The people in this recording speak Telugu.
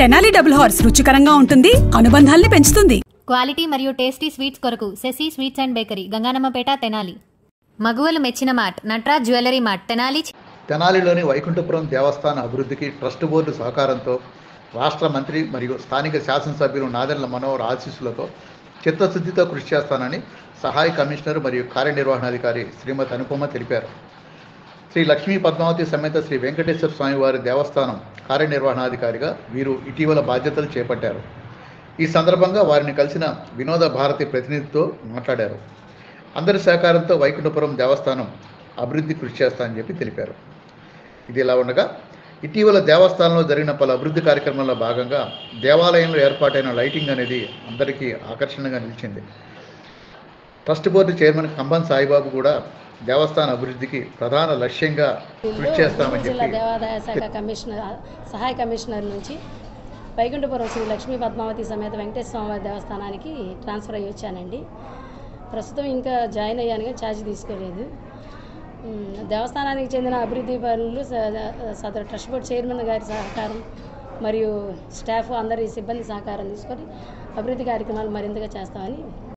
తెనాలి డబుల్ హార్స్ రుచికరంగా ఉంటుంది అనుబంధాల్ని పెంచుతుంది క్వాలిటీ మరియు టేస్టీ స్వీట్స్ కొరకు Sashi sweets and bakery Ganganammapeta Tenali మగువలు మెచ్చిన mart Natraj jewellery mart Tenali తెనాలిలోని వైకుంఠపురం దేవస్థాన అభివృద్ధికి ట్రస్ట్ బోర్డు సహకారంతో రాష్ట్ర మంత్రి మరియు స్థానిక శాసనసభ్యులు నాదెండ్ల మనోహర్ ఆశీస్సులతో చిత్తశుద్ధితో కృషి చేస్తానని సహాయ కమిషనర్ మరియు కార్యనిర్వహణాధికారి శ్రీమతి అనుపమ తెలిపారు శ్రీ లక్ష్మీ పద్మావతి సమేత శ్రీ వెంకటేశ్వర స్వామి వారి దేవస్థానం కార్యనిర్వహణాధికారిగా వీరు ఇటీవల బాధ్యతలు చేపట్టారు ఈ సందర్భంగా వారిని కలిసిన వినోద భారతి ప్రతినిధితో మాట్లాడారు అందరి సహకారంతో వైకుంఠపురం దేవస్థానం అభివృద్ధి కృషి చేస్తానని చెప్పి తెలిపారు ఇది ఇలా ఉండగా ఇటీవల దేవస్థానంలో జరిగిన పలు అభివృద్ధి కార్యక్రమాల్లో భాగంగా దేవాలయంలో ఏర్పాటైన లైటింగ్ అనేది అందరికీ ఆకర్షణగా నిలిచింది trust board chairman Kamban Saibabu కూడా దేవస్థాన అభివృద్ధికి ప్రధాన లక్ష్యంగా కృషి చేస్తామని జిల్లా చెప్పి దేవాదాయ శాఖ కమిషనర్ సహాయ కమిషనర్ నుంచి వైకుంఠపురం శ్రీ లక్ష్మీ పద్మావతి సమేత వెంకటేశ్వర స్వామివారి దేవస్థానానికి ట్రాన్స్ఫర్ అయ్యి వచ్చానండి ప్రస్తుతం ఇంకా జాయిన్ అయ్యాను కానీ ఛార్జ్ తీసుకోలేదు ఉమ్, దేవస్థానానికి చెందిన అభివృద్ధి పనులు స- సదరు ట్రస్ట్ బోర్డ్ చైర్మన్ గారి సహకారం మరియు స్టాఫ్ అందరి సిబ్బంది సహకారం తీసుకొని అభివృద్ధి కార్యక్రమాలు మరింతగా చేస్తామని